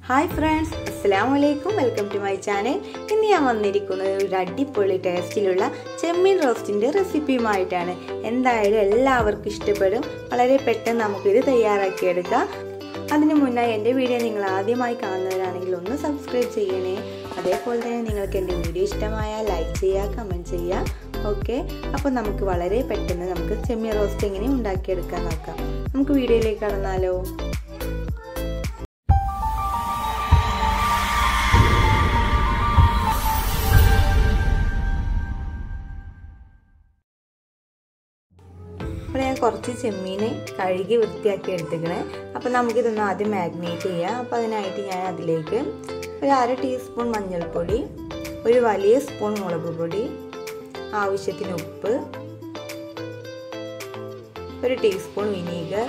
hi friends അസ്സാം വലൈക്കും welcome to my channel ഇന്ന് ഞാൻ വന്നിരിക്കുന്നത് ഒരു അടിപൊളി ടേസ്റ്റിലുള്ള ചെമ്മീൻ റോസ്റ്റിൻ്റെ റെസിപ്പിയുമായിട്ടാണ് എന്തായാലും എല്ലാവർക്കും ഇഷ്ടപ്പെടും വളരെ പെട്ടെന്ന് നമുക്കിത് തയ്യാറാക്കിയെടുക്കാം അതിനു മുന്നായി എൻ്റെ വീഡിയോ നിങ്ങൾ ആദ്യമായി കാണുന്നവരാണെങ്കിൽ ഒന്ന് സബ്സ്ക്രൈബ് ചെയ്യണേ അതേപോലെ തന്നെ നിങ്ങൾക്ക് എൻ്റെ വീഡിയോ ഇഷ്ടമായാൽ ലൈക്ക് ചെയ്യുക കമൻറ്റ് ചെയ്യുക ഓക്കെ അപ്പോൾ നമുക്ക് വളരെ പെട്ടെന്ന് നമുക്ക് ചെമ്മീൻ റോസ്റ്റ് എങ്ങനെ ഉണ്ടാക്കിയെടുക്കാൻ നോക്കാം നമുക്ക് വീഡിയോയിലേക്ക് കടന്നാലോ അപ്പോൾ ഞാൻ കുറച്ച് ചെമ്മീൻ കഴുകി വൃത്തിയാക്കി എടുത്തിക്കണേ അപ്പോൾ നമുക്കിതൊന്ന് ആദ്യം മാഗ്നേറ്റ് ചെയ്യാം അപ്പോൾ അതിനായിട്ട് ഞാൻ അതിലേക്ക് ഒരു അര ടീസ്പൂൺ മഞ്ഞൾപ്പൊടി ഒരു വലിയ സ്പൂൺ മുളക് പൊടി ആവശ്യത്തിന് ഉപ്പ് ഒരു ടീസ്പൂൺ വിനീഗർ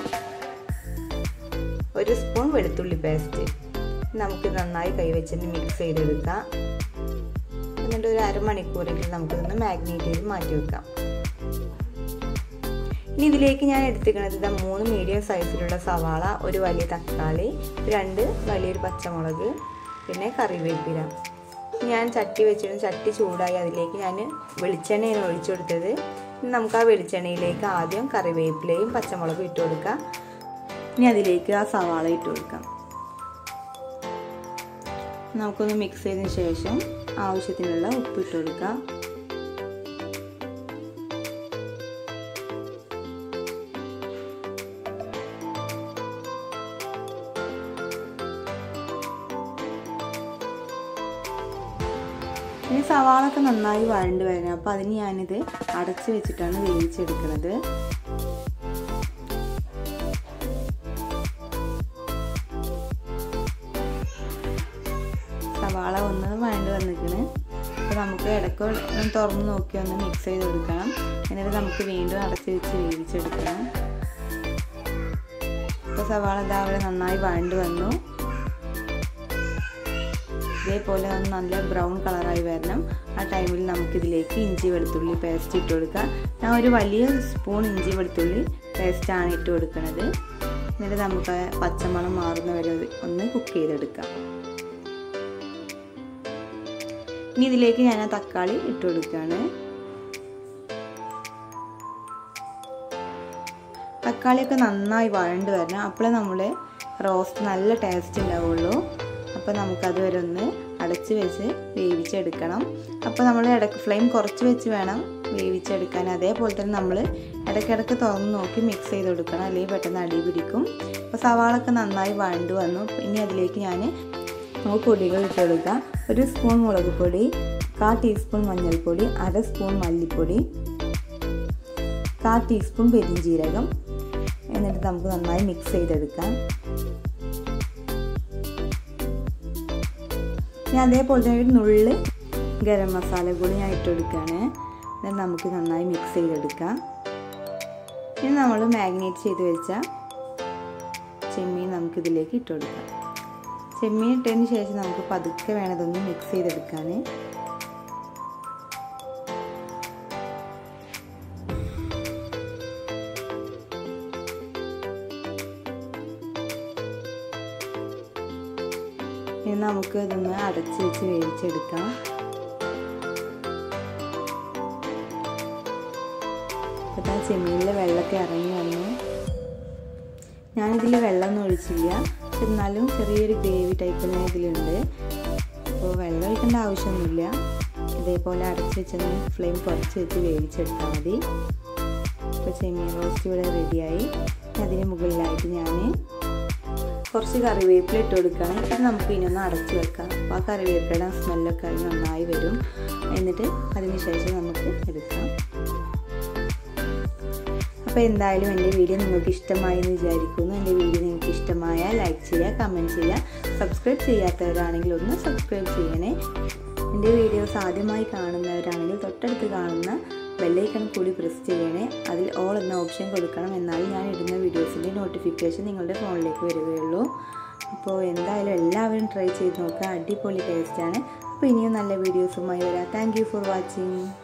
ഒരു സ്പൂൺ വെളുത്തുള്ളി പേസ്റ്റ് നമുക്ക് നന്നായി കൈവച്ചിട്ട് മിക്സ് ചെയ്തെടുക്കാം എന്നിട്ട് ഒരു അരമണിക്കൂറെങ്കിലും നമുക്കിതൊന്ന് മാഗ്നേറ്റ് ചെയ്ത് മാറ്റി വെക്കാം ഇനി ഇതിലേക്ക് ഞാൻ എടുത്തിരിക്കുന്നത് ഇതാ മൂന്ന് മീഡിയം സൈസിലുള്ള സവാള ഒരു വലിയ തക്കാളി രണ്ട് വലിയൊരു പച്ചമുളക് പിന്നെ കറിവേപ്പില ഞാൻ ചട്ടി വെച്ചിട്ട് ചട്ടി ചൂടായി അതിലേക്ക് ഞാൻ വെളിച്ചെണ്ണയാണ് ഒഴിച്ചു കൊടുത്തത് നമുക്ക് ആ വെളിച്ചെണ്ണയിലേക്ക് ആദ്യം കറിവേപ്പിലയും പച്ചമുളകും ഇട്ട് കൊടുക്കാം ഇനി അതിലേക്ക് ആ സവാള ഇട്ട് കൊടുക്കാം നമുക്കൊന്ന് മിക്സ് ചെയ്തതിന് ശേഷം ആവശ്യത്തിനുള്ള ഉപ്പ് ഇട്ട് കൊടുക്കാം ഇനി സവാളൊക്കെ നന്നായി വഴണ്ട് വരണം അപ്പോൾ അതിന് ഞാനിത് അടച്ച് വെച്ചിട്ടാണ് വേവിച്ചെടുക്കുന്നത് സവാള ഒന്ന് വഴണ്ട് വന്നിരിക്കണ് അപ്പോൾ നമുക്ക് ഇടയ്ക്ക് തുറന്ന് നോക്കി ഒന്ന് മിക്സ് ചെയ്ത് കൊടുക്കണം എന്നിട്ട് നമുക്ക് വീണ്ടും അടച്ച് വെച്ച് വേവിച്ചെടുക്കണം ഇപ്പോൾ സവാള ഇതാ അവിടെ നന്നായി വഴണ്ട് വന്നു ഇതേപോലെ ഒന്ന് നല്ല ബ്രൗൺ കളറായി വരണം ആ ടൈമിൽ നമുക്കിതിലേക്ക് ഇഞ്ചി വെളുത്തുള്ളി പേസ്റ്റ് ഇട്ട് കൊടുക്കാം ഞാൻ ഒരു വലിയ സ്പൂൺ ഇഞ്ചി വെളുത്തുള്ളി പേസ്റ്റാണ് ഇട്ട് കൊടുക്കുന്നത് എന്നിട്ട് നമുക്ക് പച്ചമണം മാറുന്ന വരെ ഒന്ന് കുക്ക് ചെയ്തെടുക്കാം ഇനി ഇതിലേക്ക് ഞാൻ ആ തക്കാളി ഇട്ട് കൊടുക്കുകയാണ് തക്കാളിയൊക്കെ നന്നായി വഴണ്ട് വരണം അപ്പോഴേ നമ്മൾ റോസ്റ്റ് നല്ല ടേസ്റ്റ് ഉണ്ടാവുള്ളൂ അപ്പോൾ നമുക്കത് വരെ ഒന്ന് അടച്ച് വെച്ച് വേവിച്ചെടുക്കണം അപ്പോൾ നമ്മൾ ഇടയ്ക്ക് ഫ്ലെയിം കുറച്ച് വെച്ച് വേണം വേവിച്ചെടുക്കാൻ അതേപോലെ തന്നെ നമ്മൾ ഇടയ്ക്കിടയ്ക്ക് തുറന്ന് നോക്കി മിക്സ് ചെയ്ത് കൊടുക്കണം അല്ലെങ്കിൽ പെട്ടെന്ന് അടി പിടിക്കും അപ്പോൾ സവാളൊക്കെ നന്നായി വഴണ്ട് വന്നു ഇനി അതിലേക്ക് ഞാൻ നമുക്ക് പൊടികൾ ഇട്ട് കൊടുക്കാം ഒരു സ്പൂൺ മുളക് പൊടി കാ ടീസ്പൂൺ മഞ്ഞൾപ്പൊടി അര സ്പൂൺ മല്ലിപ്പൊടി കാ ടീസ്പൂൺ പെരിഞ്ജീരകം എന്നിട്ട് നമുക്ക് നന്നായി മിക്സ് ചെയ്തെടുക്കാം ഞാൻ അതേപോലെ തന്നെ ഒരു നുള്ള് ഗരം മസാല കൂടി ഞാൻ ഇട്ട് കൊടുക്കുകയാണ് എന്നിട്ട് നമുക്ക് നന്നായി മിക്സ് ചെയ്തെടുക്കാം ഇനി നമ്മൾ മാഗ്നേറ്റ് ചെയ്ത് വെച്ച ചെമ്മീൻ നമുക്കിതിലേക്ക് ഇട്ട് കൊടുക്കാം ചെമ്മീൻ ഇട്ടതിന് ശേഷം നമുക്ക് പതുക്കെ വേണം ഇതൊന്ന് മിക്സ് ചെയ്തെടുക്കാൻ ഇനി നമുക്ക് ഇതൊന്ന് അടച്ച് വെച്ച് വേവിച്ചെടുക്കാം ഇപ്പോഴത്തെ ചെമ്മീനിലെ വെള്ളമൊക്കെ ഇറങ്ങി വന്നു ഞാനിതിൽ വെള്ളമൊന്നും ഒഴിച്ചില്ല പക്ഷെ എന്നാലും ചെറിയൊരു ഗ്രേവി ടൈപ്പ് തന്നെ ഇതിലുണ്ട് അപ്പോൾ വെള്ളം ഒഴിക്കേണ്ട ആവശ്യമൊന്നുമില്ല ഇതേപോലെ അടച്ച് വെച്ചൊന്ന് ഫ്ലെയിം കുറച്ച് വെച്ച് വേവിച്ചെടുത്താൽ മതി ഇപ്പോൾ ചെമ്മീൻ റോസ്റ്റ് ഇവിടെ റെഡിയായി അതിന് മുകളിലായിട്ട് ഞാൻ കുറച്ച് കറിവേപ്പില ഇട്ട് കൊടുക്കുകയാണ് ഇത് നമുക്ക് ഇനി ഒന്ന് അടച്ച് വെക്കാം അപ്പോൾ ആ കറിവേപ്പിലയുടെ സ്മെല്ലൊക്കെ അത് നന്നായി വരും എന്നിട്ട് അതിന് ശേഷം നമുക്ക് എടുക്കാം അപ്പോൾ എന്തായാലും എൻ്റെ വീഡിയോ നിങ്ങൾക്ക് ഇഷ്ടമായി എന്ന് വിചാരിക്കുന്നു എൻ്റെ വീഡിയോ നിങ്ങൾക്ക് ഇഷ്ടമായാൽ ലൈക്ക് ചെയ്യുക കമൻറ്റ് ചെയ്യുക സബ്സ്ക്രൈബ് ചെയ്യാത്തവരാണെങ്കിൽ ഒന്ന് സബ്സ്ക്രൈബ് ചെയ്യണേ എൻ്റെ വീഡിയോസ് ആദ്യമായി കാണുന്നവരാണെങ്കിൽ തൊട്ടടുത്ത് കാണുന്ന ബെല്ലൈക്കൺ കൂടി പ്രസ് ചെയ്യണേ അതിൽ ഓൾ എന്ന ഓപ്ഷൻ കൊടുക്കണം എന്നാൽ ഞാൻ ഇടുന്ന വീഡിയോസിൻ്റെ നോട്ടിഫിക്കേഷൻ നിങ്ങളുടെ ഫോണിലേക്ക് വരികയുള്ളൂ അപ്പോൾ എന്തായാലും എല്ലാവരും ട്രൈ ചെയ്ത് നോക്കുക അടിപൊളി ടേസ്റ്റാണ് അപ്പോൾ ഇനിയും നല്ല വീഡിയോസുമായി വരാം താങ്ക് ഫോർ വാച്ചിങ്